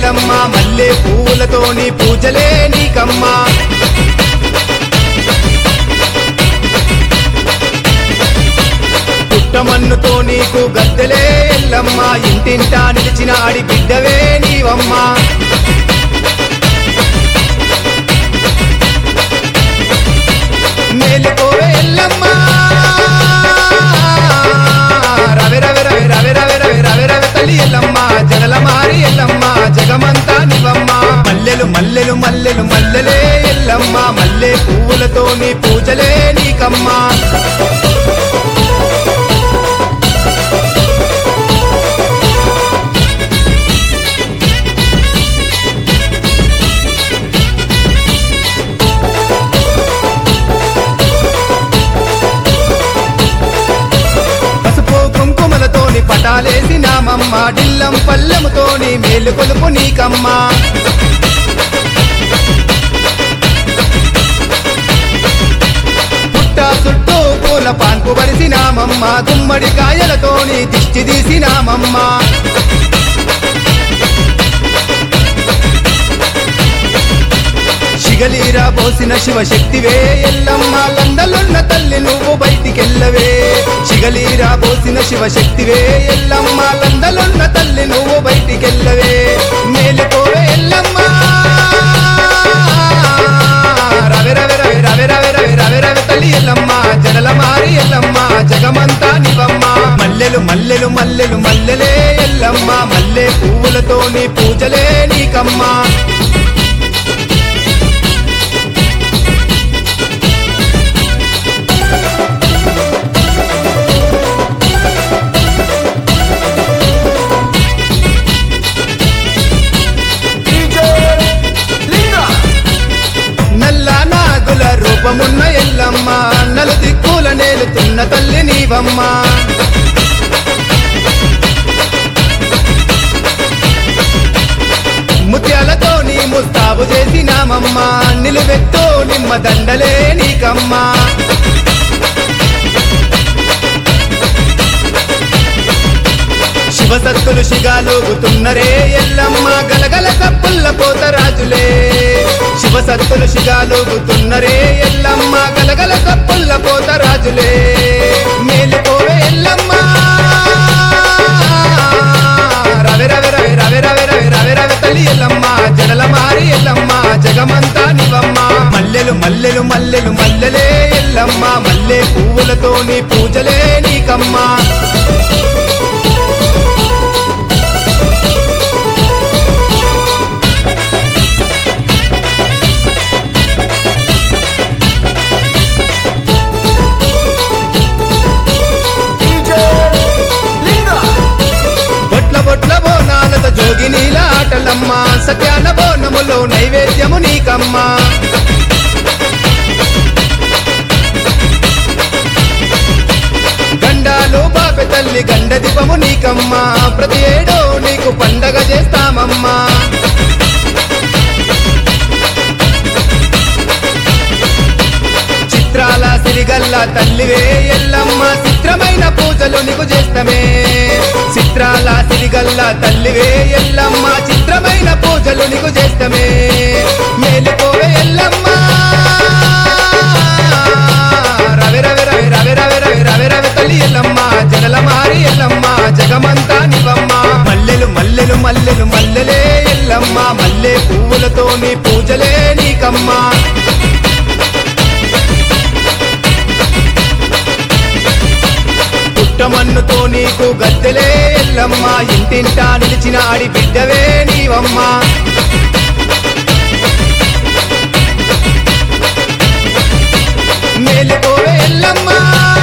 ఎల్లమ్మ మల్లె పువ్వులతోని పూజలే నీకమ్మా పుట్టమన్నుతో నీకు గద్దెలే ఎల్లమ్మ ఇంటింటా నిలిచిన ఆడి బిడ్డవే నీవమ్మా మేలుకోవే ఎల్లమ్మ రవి రవి రవి రవి రవి రవి రవి రవి తల్లి ఎల్లమ్మ జగల మారి ఎల్లమ్మ జగమంతా నివమ్మ మల్లెలు మల్లెలు మల్లెలు మల్లెలే ఎల్లమ్మ మల్లె పువ్వులతో నీ పూజలే నీకమ్మా పసుపు కుంకుమలతోని పటాలేసి నామమ్మ డిల్లం పల్లెముతోని మేలు కొలుపు నీకమ్మా పుట్ట చుట్టూ పూల పాన్పు వరిసినామమ్మ గుమ్మడి కాయలతోని దిష్టి తీసినామమ్మ శిగలీరా పోసిన శివశక్తివే ఎల్లమ్మ లందలున్న తల్లి నువ్వు బయటికెళ్ళవే శిగలీరా పోసిన శివశక్తివే ఎల్లమ్మ లందలున్న తల్లి నువ్వు బయటికెళ్ళవే మేలుకోవే ఎల్లమ్మ రవి రవి రవి రవి రవి రవి రవి రవి తల్లి ఎల్లమ్మ జడల మారి ఎల్లమ్మ జగమంతా నివమ్మ మల్లెలు మల్లెలు మల్లెలు మల్లెలే ఎల్లమ్మ మల్లె పువ్వులతోని పూజలే నీకమ్మా నల్ల నాగుల రూపమున్న ఎల్లమ్మ నలు దిక్కుల నేలుతున్న తల్లి నీవమ్మ ముత్యాలతో నీ ముస్తాబు చేసినామమ్మ నిలువెత్తు నిమ్మ దండలే నీకమ్మా శివసత్తులు శిగాలోగుతున్నరే ఎల్లమ్మ గలగల కప్పుల్ల పోతరాజులే శివసత్తులు శిగాలోగుతున్నరే ఎల్లమ్మ గలగల కప్పుల్ల పోతరాజులే మేలుకోవే ఎల్లమ్మ రవి రవి రవి రవి రవి రవి రవి రవి తల్లి ఎల్లమ్మ జడల మారి ఎల్లమ్మ జగమంతా నివమ్మ మల్లెలు మల్లెలు మల్లెలు మల్లెలే ఎల్లమ్మ మల్లె పువ్వులతోని పూజలే నీకమ్మా బొట్ల బొట్ల బోనాలతో జోగి నీల ఆటలమ్మ సత్యాన బోనములో నైవేద్యము నీకమ్మా గండాలు బాపె తల్లి గండ దీపము నీకమ్మా ప్రతి ఏడో నీకు పండగ చేస్తామమ్మా చిత్రాల సిరిగల్ల తల్లివే ఎల్లమ్మ చిత్రమైన పూజలు నీకు చేస్తమే చిత్రాల సిరిగల్ల తల్లివే ఎల్లమ్మ చిత్రమైన పూజలు నీకు చేస్తమే మేలుకోవే ఎల్లమ్మ రవి రవి రవి రవి రవి రవి రవి రవి తల్లి ఎల్లమ్మ జగల మారి ఎల్లమ్మ జగమంతా నివమ్మ మల్లెలు మల్లెలు మల్లెలు మల్లెలే ఎల్లమ్మ మల్లె పువ్వులతోని పూజలే నీకమ్మా పుట్టమన్నుతో నీకు గద్దెలే ఎల్లమ్మ ఇంటింటా నిలిచిన ఆడి బిడ్డవే నీవమ్మా మేలుకోవే ఎల్లమ్మ